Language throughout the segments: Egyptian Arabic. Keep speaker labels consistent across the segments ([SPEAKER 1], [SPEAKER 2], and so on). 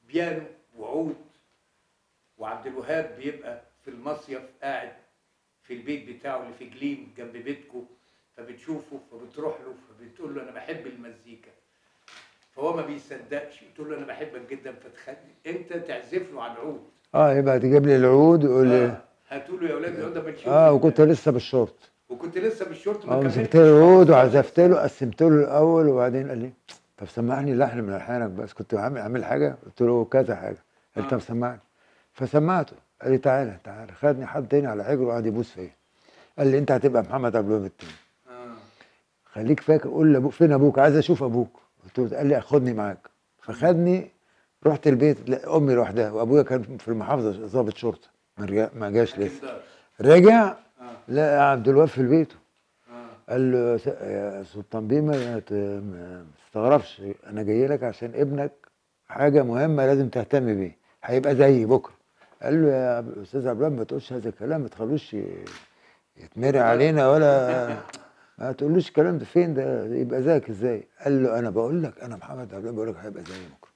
[SPEAKER 1] بيانو وعود وعبد الوهاب بيبقى في المصيف قاعد في البيت بتاعه اللي في جليم جنب بيتكو فبتشوفه فبتروح له فبتقول له انا بحب المزيكا فهو ما بيصدقش تقول له انا بحبك جدا فتخلي انت تعزف له على العود
[SPEAKER 2] اه يبقى تجيب لي العود ويقول لي
[SPEAKER 1] آه. هاتوا له يا اولاد العود ده بنشوف
[SPEAKER 2] اه وكنت لسه بالشورت
[SPEAKER 1] وكنت لسه بالشورت ما
[SPEAKER 2] اه
[SPEAKER 1] كملتش
[SPEAKER 2] مسكت له العود
[SPEAKER 1] 15
[SPEAKER 2] وعزفت له قسمت له الاول وبعدين قال لي طب سمعني لحن من الحانك بس كنت عامل عامل حاجه قلت له كذا حاجه قال لي
[SPEAKER 1] آه.
[SPEAKER 2] طب سمعني فسمعته قال لي تعالى تعالى خدني حد تاني على حجره وقعد يبوس فيا قال لي انت هتبقى محمد عبد الوهاب التاني
[SPEAKER 1] آه.
[SPEAKER 2] خليك فاكر قول لابوك فين ابوك عايز اشوف ابوك قلت له قال لي خدني معاك فخدني رحت البيت لا امي لوحدها وابويا كان في المحافظه ضابط شرطه ما رجع- ما جاش لسه
[SPEAKER 1] كندار.
[SPEAKER 2] رجع
[SPEAKER 1] اه
[SPEAKER 2] لقى عبد الوهاب في البيت
[SPEAKER 1] اه
[SPEAKER 2] قال له يا س- يا سلطان بيه ما ت- ما تستغربش انا جاي لك عشان ابنك حاجه مهمه لازم تهتم بيه هيبقى زيي بكره قال له يا أب- استاذ عبد الوهاب ما تقولش هذا الكلام ما تخلوش ي- يتمري علينا ولا ما تقولوش الكلام ده فين ده يبقى زيك ازاي قال له انا بقول لك انا محمد عبد الوهاب بقول لك هيبقى زيي بكره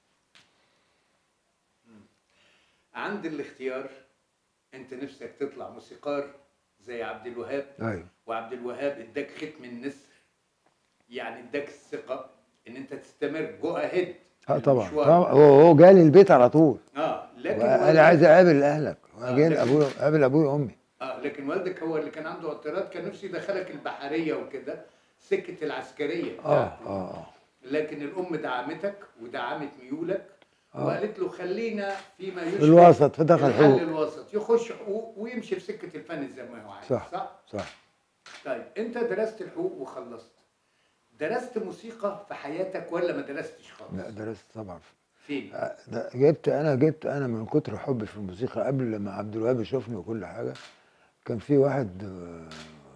[SPEAKER 1] عند الاختيار انت نفسك تطلع موسيقار زي عبد الوهاب
[SPEAKER 2] ايوه
[SPEAKER 1] وعبد الوهاب اداك ختم النسر يعني اداك الثقه ان انت تستمر جو اهيد
[SPEAKER 2] اه طبعا طبعا هو هو جالي البيت على طول
[SPEAKER 1] اه لكن
[SPEAKER 2] وقال
[SPEAKER 1] والدك-
[SPEAKER 2] عايز اقابل اهلك
[SPEAKER 1] آه،
[SPEAKER 2] جاي
[SPEAKER 1] لكن-
[SPEAKER 2] ابويا قابل ابويا وامي
[SPEAKER 1] اه لكن والدك هو اللي كان عنده اعتراض كان نفسه يدخلك البحريه وكده سكه العسكريه
[SPEAKER 2] اه
[SPEAKER 1] بتاعته.
[SPEAKER 2] اه اه
[SPEAKER 1] لكن الام دعمتك ودعمت ميولك
[SPEAKER 2] آه.
[SPEAKER 1] وقالت له خلينا فيما يشبه
[SPEAKER 2] في الوسط فدخل
[SPEAKER 1] الحل
[SPEAKER 2] حقوق
[SPEAKER 1] الوسط يخش حقوق ويمشي في سكه الفن زي ما هو عايز
[SPEAKER 2] صح.
[SPEAKER 1] صح؟
[SPEAKER 2] صح
[SPEAKER 1] طيب انت درست الحقوق وخلصت درست موسيقى في حياتك ولا ما درستش خالص؟
[SPEAKER 2] لا درست طبعا
[SPEAKER 1] فين؟
[SPEAKER 2] آه، ده جبت انا جبت انا من كتر حبي في الموسيقى قبل لما عبد الوهاب يشوفني وكل حاجه كان في واحد آه،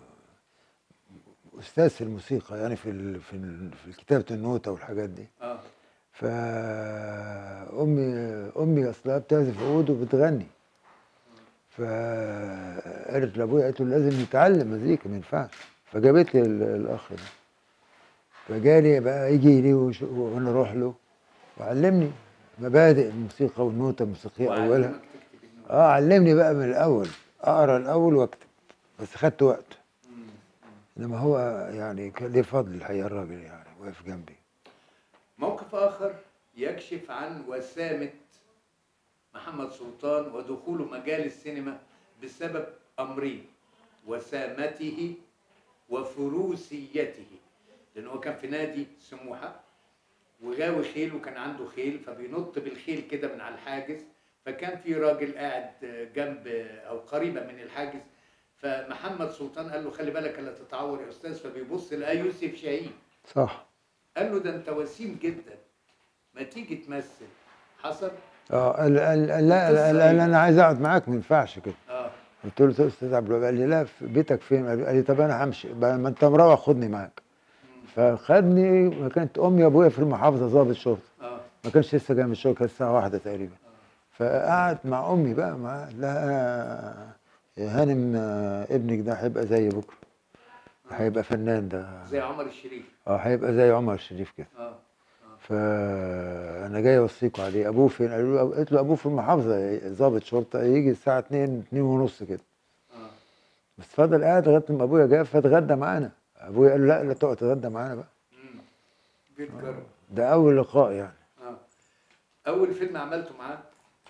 [SPEAKER 2] استاذ في الموسيقى يعني في ال في ال في كتابه النوتة والحاجات دي
[SPEAKER 1] اه
[SPEAKER 2] فامي امي اصلها بتعزف عود وبتغني فقالت لابويا قالت له لازم يتعلم مزيكا ما ينفعش فجابت لي ال- الاخ ده فجالي بقى يجي لي وش- وانا اروح له وعلمني مبادئ الموسيقى والنوتة الموسيقية أولها
[SPEAKER 1] وعلمك تكتب النوتة.
[SPEAKER 2] اه علمني بقى من الأول أقرأ الأول وأكتب بس خدت وقت
[SPEAKER 1] مم.
[SPEAKER 2] إنما هو يعني كان ليه فضل الحقيقة الراجل يعني واقف جنبي
[SPEAKER 1] موقف آخر يكشف عن وسامة محمد سلطان ودخوله مجال السينما بسبب أمرين وسامته وفروسيته لأن هو كان في نادي سموحة وغاوي خيل وكان عنده خيل فبينط بالخيل كده من على الحاجز فكان في راجل قاعد جنب أو قريبة من الحاجز فمحمد سلطان قال له خلي بالك لا تتعور يا أستاذ فبيبص لقى يوسف شاهين
[SPEAKER 2] صح
[SPEAKER 1] قال له ده انت وسيم جدا ما تيجي تمثل حصل
[SPEAKER 2] اه قال قال قال لا
[SPEAKER 1] القصة
[SPEAKER 2] قال
[SPEAKER 1] إيه؟
[SPEAKER 2] قال انا عايز اقعد معاك ما ينفعش كده
[SPEAKER 1] اه
[SPEAKER 2] قلت له استاذ عبد الوهاب قال لي لا في بيتك فين؟ قال لي طب انا همشي بقى ما انت مروح خدني معاك فخدني وكانت امي وابويا في المحافظه ضابط شرطه
[SPEAKER 1] اه
[SPEAKER 2] ما كانش لسه جاي من الشغل كانت الساعه واحدة تقريبا فقعد مع امي بقى مع لا انا يا هانم آه، ابنك ده هيبقى زي بكره هيبقى فنان ده
[SPEAKER 1] زي عمر الشريف
[SPEAKER 2] اه هيبقى زي عمر الشريف كده
[SPEAKER 1] اه
[SPEAKER 2] فانا جاي اوصيكوا عليه ابوه فين قالوا له قلت له ابوه في المحافظه ضابط شرطه يجي الساعه 2 2 ونص كده
[SPEAKER 1] اه
[SPEAKER 2] بس فضل قاعد لغايه ما ابويا جه فاتغدى معانا ابويا قال له لا لا تقعد تتغدى معانا بقى
[SPEAKER 1] مم. بيتكرم
[SPEAKER 2] ده اول لقاء يعني
[SPEAKER 1] اه اول فيلم عملته معاه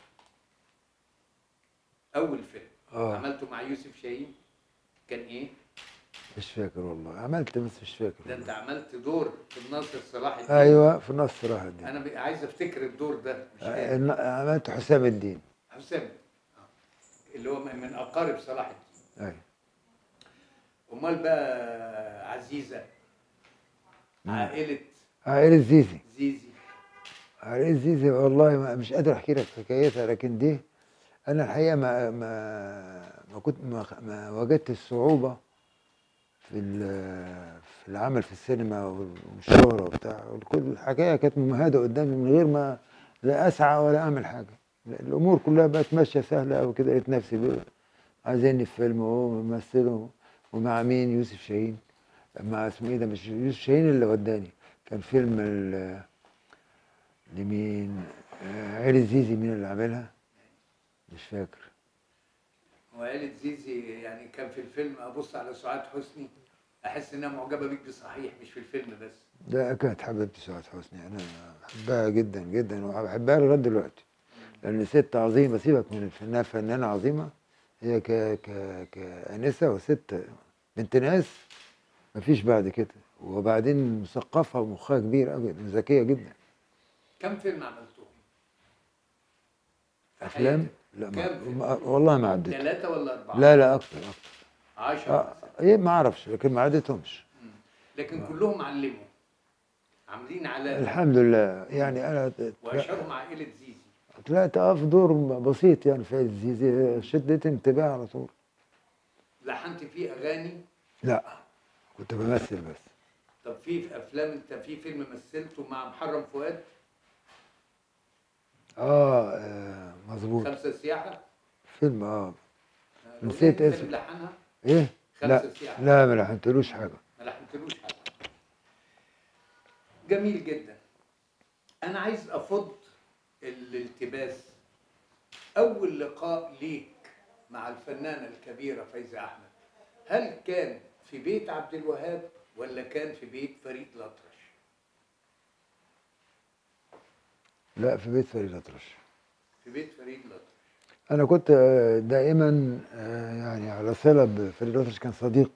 [SPEAKER 1] اول فيلم
[SPEAKER 2] اه
[SPEAKER 1] عملته مع يوسف شاهين كان ايه
[SPEAKER 2] مش فاكر والله عملت بس مش فاكر
[SPEAKER 1] ده انت
[SPEAKER 2] والله.
[SPEAKER 1] عملت دور في الناصر صلاح الدين
[SPEAKER 2] ايوه في نص راحه دي
[SPEAKER 1] انا بقى عايز افتكر الدور ده مش
[SPEAKER 2] آه،
[SPEAKER 1] فاكر
[SPEAKER 2] الن- عملت حسام الدين
[SPEAKER 1] حسام آه. اللي هو من اقارب صلاح الدين
[SPEAKER 2] ايوه
[SPEAKER 1] امال بقى عزيزه عائله
[SPEAKER 2] عائلة زيزي
[SPEAKER 1] زيزي
[SPEAKER 2] عائلة زيزي والله ما مش قادر احكي لك حكايتها لكن دي انا الحقيقه ما ما ما كنت ما, ما وجدت الصعوبه في ال- في العمل في السينما والشهره وبتاع كل الحكايه كانت ممهده قدامي من غير ما لا اسعى ولا اعمل حاجه الامور كلها بقت ماشيه سهله قوي كده لقيت نفسي بقى عايزيني في فيلم وهو ممثله ومع مين يوسف شاهين مع اسمه ايه ده مش يوسف شاهين اللي وداني كان فيلم ال- لمين آه، عيلة زيزي مين اللي عاملها مش فاكر
[SPEAKER 1] وعيلة زيزي يعني كان في الفيلم ابص على سعاد حسني احس انها معجبه بيك بصحيح مش في الفيلم بس
[SPEAKER 2] ده كانت حبيبتي سعاد حسني انا بحبها جدا جدا وبحبها لغايه دلوقتي لان ست عظيمه سيبك من انها فنانه عظيمه هي ك ك كانسه وست بنت ناس مفيش بعد كده وبعدين مثقفه ومخها كبير قوي ذكيه جدا
[SPEAKER 1] كم فيلم عملتهم؟ في
[SPEAKER 2] افلام
[SPEAKER 1] حياتك؟
[SPEAKER 2] لا
[SPEAKER 1] كام
[SPEAKER 2] ما والله ما عدت
[SPEAKER 1] ثلاثة ولا أربعة؟
[SPEAKER 2] لا لا اكتر اكتر
[SPEAKER 1] عشرة
[SPEAKER 2] آه
[SPEAKER 1] مثلا
[SPEAKER 2] ايه ما اعرفش لكن ما عدتهمش
[SPEAKER 1] مم. لكن كلهم علموا عاملين علامة
[SPEAKER 2] الحمد لله يعني انا
[SPEAKER 1] وأشهرهم عائلة زيزي
[SPEAKER 2] طلعت اه في دور بسيط يعني في الزيزي شدت انتباه على طول
[SPEAKER 1] لحنت فيه أغاني
[SPEAKER 2] لا كنت بمثل بس
[SPEAKER 1] طب في في أفلام أنت في فيلم مثلته مع محرم فؤاد
[SPEAKER 2] اه, آه مظبوط
[SPEAKER 1] خمسة سياحة
[SPEAKER 2] فيلم اه
[SPEAKER 1] آه،
[SPEAKER 2] نسيت
[SPEAKER 1] الأغنية
[SPEAKER 2] اسمه.
[SPEAKER 1] اللي لحنها
[SPEAKER 2] ايه لا
[SPEAKER 1] خمسة سياحة
[SPEAKER 2] لا ما لحنتلوش حاجه
[SPEAKER 1] ما لحنتلوش حاجة جميل جدا أنا عايز أفض الالتباس أول لقاء ليك مع الفنانة الكبيرة فايزة أحمد هل كان في بيت عبد الوهاب ولا كان في بيت فريد الأطرش؟
[SPEAKER 2] لا في بيت فريد الأطرش
[SPEAKER 1] في بيت فريد الأطرش
[SPEAKER 2] انا كنت آه، دائما آه، يعني على صله بفريد الأطرش كان صديق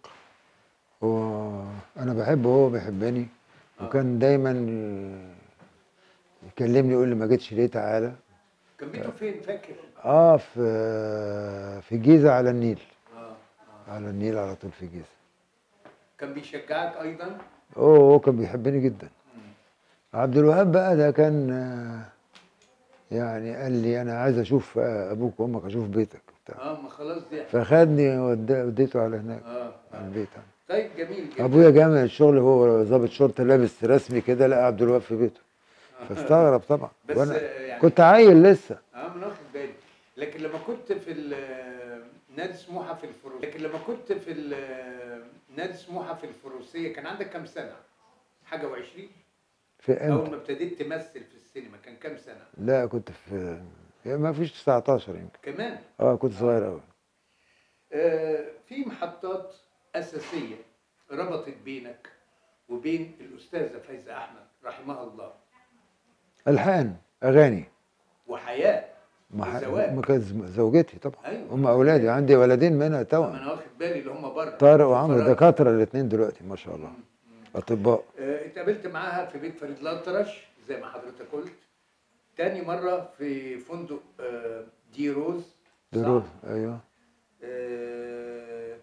[SPEAKER 2] وانا بحبه وهو بيحبني
[SPEAKER 1] آه.
[SPEAKER 2] وكان دايما آه، يكلمني يقول لي ما جيتش ليه تعالى
[SPEAKER 1] كان بيته فين فاكر؟
[SPEAKER 2] اه في في الجيزه على النيل
[SPEAKER 1] آه. آه.
[SPEAKER 2] على النيل على طول في الجيزه
[SPEAKER 1] كان بيشجعك أيضا؟
[SPEAKER 2] هو هو كان بيحبني جدا
[SPEAKER 1] مم.
[SPEAKER 2] عبد الوهاب بقى ده كان آه، يعني قال لي انا عايز اشوف آه، ابوك وامك اشوف بيتك وبتاع
[SPEAKER 1] اه ما خلاص دي
[SPEAKER 2] فخدني ودا- وديته على هناك
[SPEAKER 1] اه
[SPEAKER 2] على
[SPEAKER 1] آه.
[SPEAKER 2] البيت يعني.
[SPEAKER 1] طيب جميل جدا
[SPEAKER 2] ابويا جاي من الشغل هو ضابط شرطه لابس رسمي كده لقى عبد الوهاب في بيته فاستغرب طبعا
[SPEAKER 1] بس
[SPEAKER 2] وانا
[SPEAKER 1] آه، يعني
[SPEAKER 2] كنت عيل لسه
[SPEAKER 1] اه من واخد بالي لكن لما كنت في ال- نادي سموحه في الفروسيه لكن لما كنت في ال- نادي سموحه في الفروسيه كان عندك كام سنه؟ حاجه و20
[SPEAKER 2] في
[SPEAKER 1] اول
[SPEAKER 2] امتى
[SPEAKER 1] ما ابتديت تمثل في السينما كان كام سنه؟
[SPEAKER 2] لا كنت في يعني ما فيش 19 يمكن
[SPEAKER 1] كمان
[SPEAKER 2] اه كنت صغير قوي
[SPEAKER 1] آه في محطات اساسيه ربطت بينك وبين الاستاذه فايزه احمد رحمها الله
[SPEAKER 2] الحان اغاني
[SPEAKER 1] وحياه
[SPEAKER 2] ما ح-
[SPEAKER 1] وزواج.
[SPEAKER 2] ما كانت زوجتي طبعا
[SPEAKER 1] أيوة.
[SPEAKER 2] هم اولادي عندي ولدين منها
[SPEAKER 1] ما
[SPEAKER 2] توأم
[SPEAKER 1] انا واخد بالي اللي هم بره
[SPEAKER 2] طارق وعمرو
[SPEAKER 1] فرنسا.
[SPEAKER 2] دكاتره الاثنين دلوقتي ما شاء الله اطباء
[SPEAKER 1] آه، اتقابلت معاها في بيت فريد الأطرش زي ما حضرتك قلت تاني مرة في فندق آه، دي روز صح؟
[SPEAKER 2] دروس ايوه
[SPEAKER 1] آه،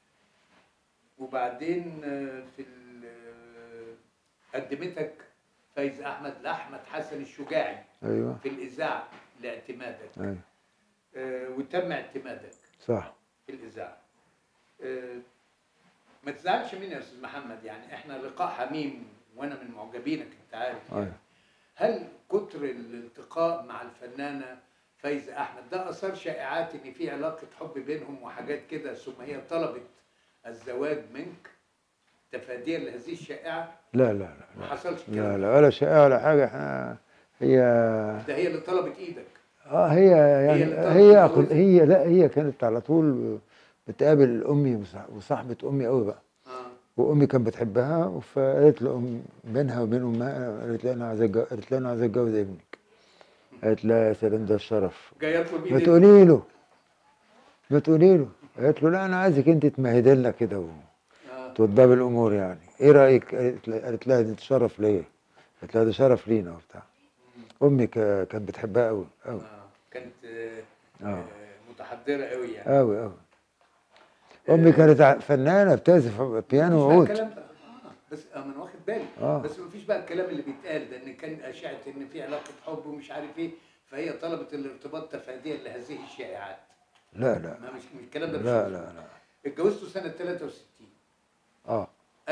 [SPEAKER 1] وبعدين آه، في ال- آه، قدمتك فايز أحمد لأحمد حسن الشجاعي
[SPEAKER 2] ايوه
[SPEAKER 1] في الإذاعة لاعتمادك
[SPEAKER 2] ايوه
[SPEAKER 1] آه، وتم اعتمادك
[SPEAKER 2] صح
[SPEAKER 1] في الإذاعة آه، ما تزعلش مني يا أستاذ محمد يعني إحنا لقاء حميم وأنا من معجبينك أنت عارف يعني.
[SPEAKER 2] ايوه
[SPEAKER 1] هل كتر الالتقاء مع الفنانة فايزة أحمد ده أثار شائعات إن في علاقة حب بينهم وحاجات كده ثم هي طلبت الزواج منك تفاديا لهذه الشائعة
[SPEAKER 2] لا لا لا
[SPEAKER 1] ما
[SPEAKER 2] لا
[SPEAKER 1] حصلش
[SPEAKER 2] لا
[SPEAKER 1] كده
[SPEAKER 2] لا ولا شيء ولا حاجه احنا هي
[SPEAKER 1] ده هي اللي طلبت إيدك
[SPEAKER 2] اه هي يعني
[SPEAKER 1] اللي طلبت
[SPEAKER 2] هي
[SPEAKER 1] تتجوزك.
[SPEAKER 2] هي لا هي كانت على طول بتقابل امي وصح- وصاحبه امي قوي بقى
[SPEAKER 1] آه.
[SPEAKER 2] وامي كانت بتحبها فقالت لأم بينها وبين امها قالت لها انا عايزه أتجو- قالت لها انا عايزه اتجوز ابنك قالت لها يا سلام ده الشرف
[SPEAKER 1] جاي يطلب
[SPEAKER 2] ما
[SPEAKER 1] إيدك
[SPEAKER 2] تقولي له ما تقولي له قالت له لا انا عايزك انت تمهدي لنا كده
[SPEAKER 1] آه.
[SPEAKER 2] وتوضبي الامور يعني ايه رايك قالت لها- قالت لها ده شرف ليا قالت لها ده شرف لينا وبتاع امي ك- كانت بتحبها قوي قوي
[SPEAKER 1] آه. كانت آه.
[SPEAKER 2] آه.
[SPEAKER 1] آه. متحضرة قوي يعني
[SPEAKER 2] قوي قوي امي كانت ع- فنانه بتعزف بيانو
[SPEAKER 1] مفيش بقى
[SPEAKER 2] وعود
[SPEAKER 1] الكلام ده آه. بس آه ما انا واخد بالي
[SPEAKER 2] آه.
[SPEAKER 1] بس مفيش بقى الكلام اللي بيتقال ده ان كان اشاعه ان في علاقه حب ومش عارف ايه فهي طلبت الارتباط تفاديا لهذه الشائعات
[SPEAKER 2] لا لا
[SPEAKER 1] ما مش مش الكلام ده مش
[SPEAKER 2] لا
[SPEAKER 1] مظبوط.
[SPEAKER 2] لا لا
[SPEAKER 1] اتجوزته سنه 63
[SPEAKER 2] اه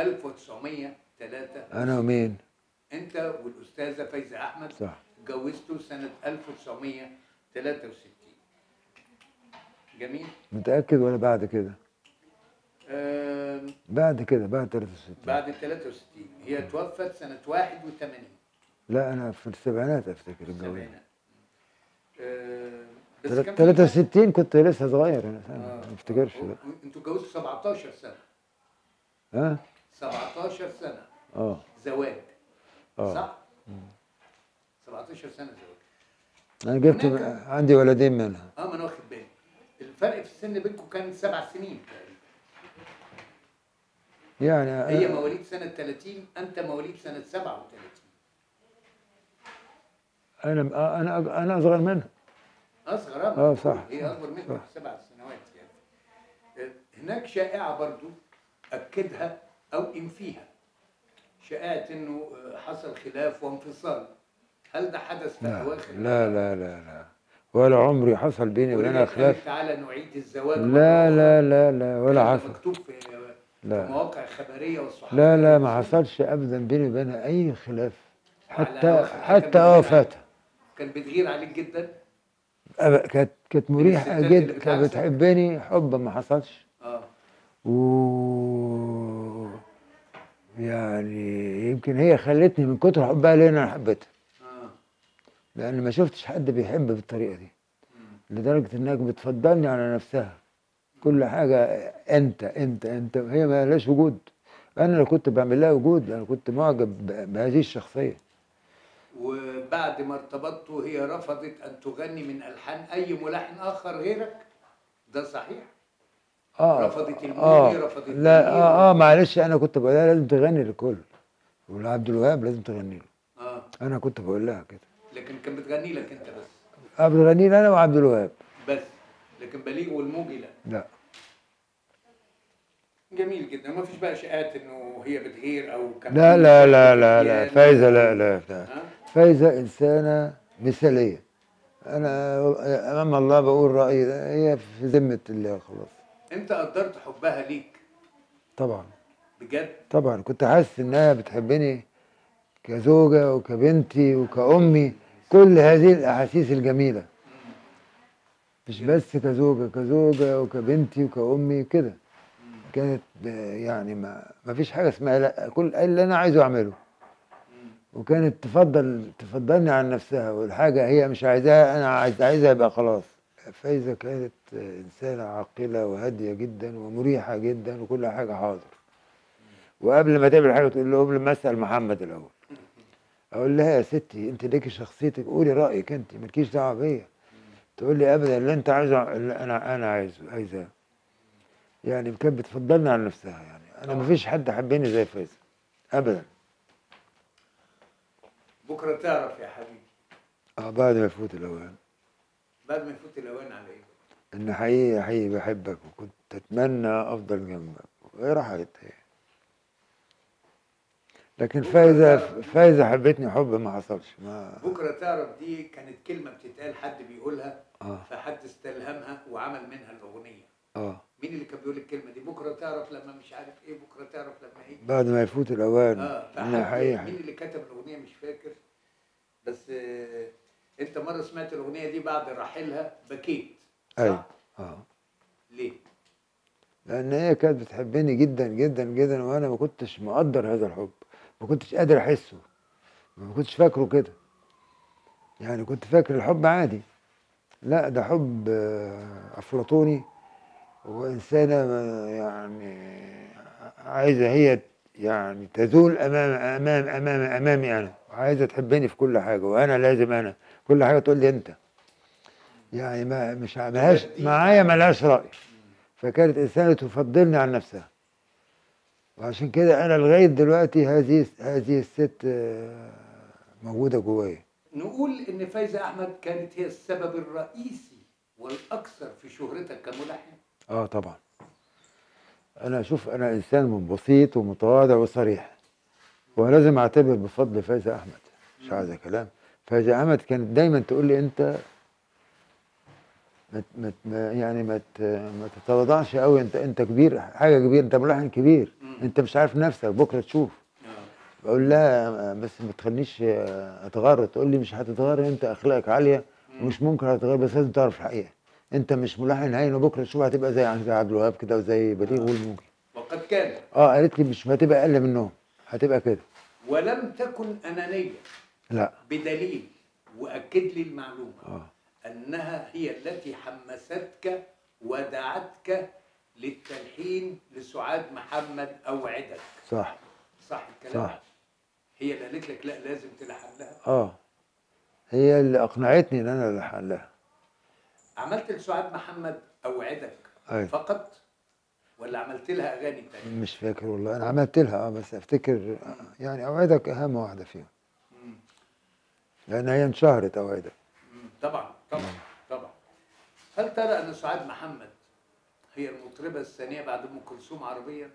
[SPEAKER 1] 1903
[SPEAKER 2] انا ومين
[SPEAKER 1] انت والاستاذه فايزه احمد
[SPEAKER 2] صح
[SPEAKER 1] اتجوزتوا سنه 1963 جميل
[SPEAKER 2] متاكد ولا بعد كده
[SPEAKER 1] آم،
[SPEAKER 2] بعد كده بعد 63
[SPEAKER 1] بعد 63 هي توفت سنه 81
[SPEAKER 2] لا انا في السبعينات افتكر الجواز
[SPEAKER 1] السبعينات آه، بس كان في
[SPEAKER 2] 63 كنت لسه صغير انا
[SPEAKER 1] آه،
[SPEAKER 2] سنة. ما افتكرش
[SPEAKER 1] آه،
[SPEAKER 2] لا
[SPEAKER 1] انتوا اتجوزتوا 17 سنه
[SPEAKER 2] ها
[SPEAKER 1] 17 سنه
[SPEAKER 2] اه
[SPEAKER 1] زواج
[SPEAKER 2] اه
[SPEAKER 1] صح؟ 17 سنه زواج
[SPEAKER 2] انا جبت
[SPEAKER 1] هناك-
[SPEAKER 2] عندي ولدين منها
[SPEAKER 1] اه ما انا واخد بالي الفرق في السن بينكم كان سبع سنين تقريبا
[SPEAKER 2] يعني
[SPEAKER 1] هي مواليد سنه 30 انت مواليد سنه 37
[SPEAKER 2] انا آه، انا انا اصغر منها
[SPEAKER 1] اصغر آه،
[SPEAKER 2] آه، صح.
[SPEAKER 1] هي اكبر منك
[SPEAKER 2] صح.
[SPEAKER 1] بسبع سنوات يعني آه، هناك شائعه برضو اكدها او انفيها شائعه انه آه، حصل خلاف وانفصال هل ده حدث في
[SPEAKER 2] لا
[SPEAKER 1] اواخر
[SPEAKER 2] لا لا لا لا ولا عمري حصل بيني وبينها
[SPEAKER 1] ولذلك
[SPEAKER 2] خلاف
[SPEAKER 1] قالت تعالى نعيد الزواج مرة
[SPEAKER 2] لا
[SPEAKER 1] أخرى.
[SPEAKER 2] لا لا لا ولا
[SPEAKER 1] كان
[SPEAKER 2] حصل
[SPEAKER 1] مكتوب في
[SPEAKER 2] لا.
[SPEAKER 1] في مواقع خبريه والصحافه
[SPEAKER 2] لا لا ما حصلش ابدا بيني وبينها اي خلاف حتى
[SPEAKER 1] وعلى-
[SPEAKER 2] حتى
[SPEAKER 1] كان
[SPEAKER 2] وفاتها
[SPEAKER 1] كان بتغير عليك جدا
[SPEAKER 2] أب- كانت كانت مريحه
[SPEAKER 1] الستات اللي
[SPEAKER 2] جدا كانت
[SPEAKER 1] بتعكسك؟
[SPEAKER 2] بتحبني حب ما حصلش
[SPEAKER 1] اه
[SPEAKER 2] و يعني يمكن هي خلتني من كتر حبها ليا انا حبيتها
[SPEAKER 1] اه
[SPEAKER 2] لان ما شفتش حد بيحب بالطريقه دي
[SPEAKER 1] مم.
[SPEAKER 2] لدرجه انها بتفضلني على نفسها كل حاجه انت انت انت هي ما لهاش وجود انا اللي كنت بعمل لها وجود انا كنت معجب ب- بهذه الشخصيه
[SPEAKER 1] وبعد ما ارتبطتوا هي رفضت ان تغني من الحان اي ملحن اخر غيرك ده صحيح
[SPEAKER 2] اه
[SPEAKER 1] رفضت الموجي،
[SPEAKER 2] اه
[SPEAKER 1] رفضت
[SPEAKER 2] لا
[SPEAKER 1] المنير،
[SPEAKER 2] اه اه
[SPEAKER 1] رفضت-
[SPEAKER 2] معلش انا كنت بقول لها لازم تغني للكل ولعبد الوهاب لازم تغني له
[SPEAKER 1] اه
[SPEAKER 2] انا كنت بقول لها كده
[SPEAKER 1] لكن كان بتغني لك انت بس
[SPEAKER 2] اه بتغني لي انا وعبد الوهاب
[SPEAKER 1] بس لكن بليغ والموجي لا
[SPEAKER 2] لا
[SPEAKER 1] جميل جدا ما فيش بقى شقات انه هي بتغير او كان
[SPEAKER 2] لا
[SPEAKER 1] في
[SPEAKER 2] لا
[SPEAKER 1] مشاكل
[SPEAKER 2] لا لا لا
[SPEAKER 1] يعني-
[SPEAKER 2] فايزه لا لا لا
[SPEAKER 1] ها؟
[SPEAKER 2] فايزه انسانه مثاليه انا امام الله بقول رايي ده هي في ذمه الله خلاص
[SPEAKER 1] انت قدرت حبها ليك
[SPEAKER 2] طبعا
[SPEAKER 1] بجد
[SPEAKER 2] طبعا كنت حاسس انها بتحبني كزوجه وكبنتي وكامي كل هذه الاحاسيس الجميله مش بس كزوجه كزوجه وكبنتي وكامي كده كانت ب- يعني ما ما فيش حاجه اسمها لا كل اللي انا عايزه اعمله وكانت تفضل تفضلني عن نفسها والحاجه هي مش عايزاها انا عايز عايزها يبقى خلاص فايزه كانت انسانه عاقله وهاديه جدا ومريحه جدا وكل حاجه حاضر وقبل ما تعمل حاجه تقول له قبل ما اسال محمد الاول اقول لها يا ستي انت ليكي شخصيتك قولي رايك انت مالكيش دعوه بيا تقول لي ابدا اللي انت عايزه اللي انا انا عايزه عايزاه يعني كانت بتفضلني عن نفسها يعني انا ما فيش حد حبني زي فايزه ابدا
[SPEAKER 1] بكره تعرف يا حبيبي
[SPEAKER 2] اه بعد ما يفوت الاوان
[SPEAKER 1] بعد ما يفوت الاوان على ايه
[SPEAKER 2] ان حقيقي حقيقي بحبك وكنت اتمنى افضل جنبك وايه راحت هي لكن فايزه فايزه حبتني حب ما حصلش ما
[SPEAKER 1] بكره تعرف دي كانت كلمه بتتقال حد بيقولها
[SPEAKER 2] اه
[SPEAKER 1] فحد استلهمها وعمل منها الاغنيه
[SPEAKER 2] اه
[SPEAKER 1] مين اللي كان بيقول الكلمه دي بكره تعرف لما مش عارف ايه بكره تعرف لما ايه
[SPEAKER 2] بعد ما يفوت الاوان
[SPEAKER 1] اه
[SPEAKER 2] ان
[SPEAKER 1] فحد
[SPEAKER 2] حقيقي
[SPEAKER 1] مين اللي كتب الاغنيه مش فاكر بس آه انت مره سمعت الاغنيه دي بعد رحيلها بكيت صح؟
[SPEAKER 2] ايوه اه
[SPEAKER 1] ليه؟
[SPEAKER 2] لان هي كانت بتحبني جدا جدا جدا وانا ما كنتش مقدر هذا الحب ما كنتش قادر احسه ما كنتش فاكره كده يعني كنت فاكر الحب عادي لا ده حب آه، افلاطوني وانسانه آه، يعني عايزه هي يعني تزول امام امام امام امامي انا وعايزه تحبني في كل حاجه وانا لازم انا كل حاجه تقول لي انت يعني ما مش ملهاش معايا ملهاش راي فكانت انسانه تفضلني عن نفسها وعشان كده انا لغايه دلوقتي هذه هذه الست آه، موجوده جوايا
[SPEAKER 1] نقول ان فايزه احمد كانت هي السبب الرئيسي والاكثر في شهرتك كملحن
[SPEAKER 2] اه طبعا انا اشوف انا انسان من بسيط ومتواضع وصريح ولازم اعتبر بفضل فايزه احمد مش عايزه كلام فايزه احمد كانت دايما تقول لي انت ما ت- ما ت- ما يعني ما ت- ما تتواضعش قوي انت انت كبير حاجه كبير انت ملحن كبير
[SPEAKER 1] مم.
[SPEAKER 2] انت مش عارف نفسك بكره تشوف
[SPEAKER 1] آه.
[SPEAKER 2] بقول لها بس ما تخلينيش اتغر تقول لي مش هتتغر انت اخلاقك عاليه ومش ممكن هتتغير بس لازم تعرف الحقيقه انت مش ملحن هاين وبكره تشوف هتبقى زي زي عبد الوهاب كده وزي بليغ والموجي
[SPEAKER 1] وقد كان
[SPEAKER 2] اه قالت لي مش هتبقى اقل منهم هتبقى كده
[SPEAKER 1] ولم تكن انانيه
[SPEAKER 2] لا
[SPEAKER 1] بدليل واكد لي المعلومه
[SPEAKER 2] اه
[SPEAKER 1] انها هي التي حمستك ودعتك للتلحين لسعاد محمد اوعدك
[SPEAKER 2] صح
[SPEAKER 1] صح الكلام
[SPEAKER 2] صح
[SPEAKER 1] هي اللي قالت لك لا لازم تلحن لها
[SPEAKER 2] اه هي اللي اقنعتني ان انا الحن لها
[SPEAKER 1] عملت لسعاد محمد اوعدك
[SPEAKER 2] أيوة.
[SPEAKER 1] فقط ولا عملت لها اغاني تانية
[SPEAKER 2] مش فاكر والله انا عملت لها اه بس افتكر يعني اوعدك اهم واحده فيهم
[SPEAKER 1] مم.
[SPEAKER 2] لان هي انشهرت اوعدك
[SPEAKER 1] مم. طبعا طبعا طبعا هل ترى ان سعاد محمد هي المطربه الثانيه بعد ام كلثوم عربيا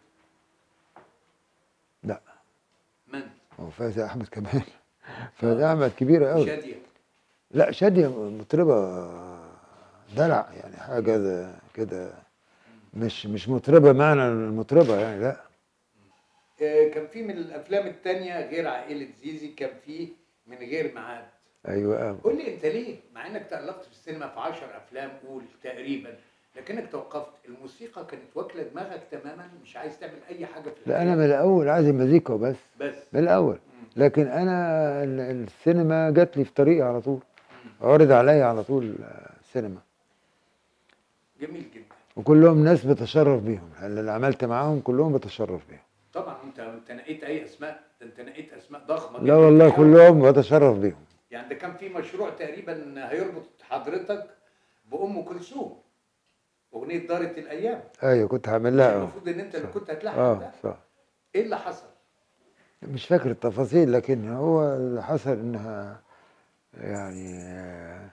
[SPEAKER 2] لا
[SPEAKER 1] من
[SPEAKER 2] هو فايزة احمد كمان فايزة احمد كبيره قوي
[SPEAKER 1] شاديه
[SPEAKER 2] لا شادية مطربة دلع يعني حاجة كده كده مش مش مطربة معنى المطربة يعني لا
[SPEAKER 1] آه، كان في من الافلام التانية غير عائله زيزي كان في من غير ميعاد
[SPEAKER 2] ايوه
[SPEAKER 1] قول لي انت ليه مع انك تألقت في السينما في 10 افلام قول تقريبا لكنك توقفت الموسيقى كانت واكله دماغك تماما مش عايز تعمل اي حاجه في
[SPEAKER 2] لا انا من الاول عايز المزيكا وبس
[SPEAKER 1] بس
[SPEAKER 2] من الاول لكن انا ال- السينما جات لي في طريقي على طول عرض عليا على طول آه، السينما
[SPEAKER 1] جميل جدا
[SPEAKER 2] وكلهم ناس بتشرف بيهم اللي عملت معاهم كلهم بتشرف بيهم
[SPEAKER 1] طبعا انت انت نقيت اي اسماء ده انت نقيت اسماء ضخمه
[SPEAKER 2] لا
[SPEAKER 1] جداً.
[SPEAKER 2] والله كلهم بتشرف بيهم
[SPEAKER 1] يعني ده كان في مشروع تقريبا هيربط حضرتك بام كلثوم اغنيه دارت الايام
[SPEAKER 2] ايوه كنت هعمل لها آه.
[SPEAKER 1] المفروض ان انت اللي كنت هتلحن
[SPEAKER 2] اه
[SPEAKER 1] ده
[SPEAKER 2] صح
[SPEAKER 1] ايه اللي حصل؟
[SPEAKER 2] مش فاكر التفاصيل لكن هو اللي حصل انها يعني آه،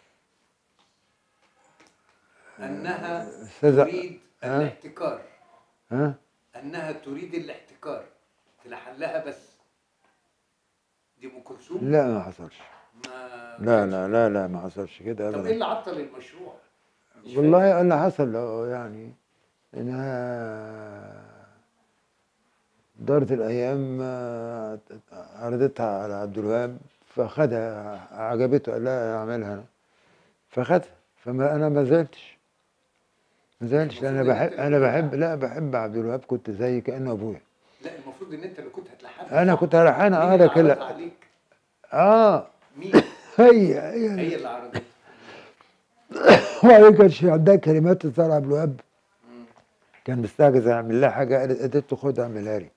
[SPEAKER 1] انها
[SPEAKER 2] أستاذة-
[SPEAKER 1] تريد
[SPEAKER 2] ها؟
[SPEAKER 1] الاحتكار
[SPEAKER 2] ها
[SPEAKER 1] انها تريد الاحتكار تلحن لها بس دي ام كلثوم
[SPEAKER 2] لا ما حصلش
[SPEAKER 1] ما
[SPEAKER 2] لا لا لا لا ما حصلش كده
[SPEAKER 1] طب ايه
[SPEAKER 2] ابدا
[SPEAKER 1] اللي عطل المشروع؟ مش فاهم.
[SPEAKER 2] والله اللي حصل له يعني انها دارت الايام آه، عرضتها على عبد الوهاب فاخدها عجبته قال لها اعملها انا فاخدها فما انا ما زعلتش ما زعلتش لان انا
[SPEAKER 1] المفروض إن
[SPEAKER 2] بحب
[SPEAKER 1] أنت
[SPEAKER 2] انا
[SPEAKER 1] اللي
[SPEAKER 2] بحب لا بحب عبد الوهاب كنت زي كانه ابويا
[SPEAKER 1] لا المفروض ان انت اللي كنت هتلحنها
[SPEAKER 2] انا
[SPEAKER 1] صح؟
[SPEAKER 2] كنت هلحنها
[SPEAKER 1] مين
[SPEAKER 2] اه
[SPEAKER 1] اللي
[SPEAKER 2] لكن
[SPEAKER 1] عرضها
[SPEAKER 2] لا
[SPEAKER 1] عليك؟
[SPEAKER 2] اه
[SPEAKER 1] مين؟
[SPEAKER 2] هي هي
[SPEAKER 1] هي اللي عرضتها
[SPEAKER 2] وبعدين كانش عندها كلمات تطلع عبد الوهاب
[SPEAKER 1] مم.
[SPEAKER 2] كان مستعجز اعمل لها حاجه قالت قالت له خد اعملها لي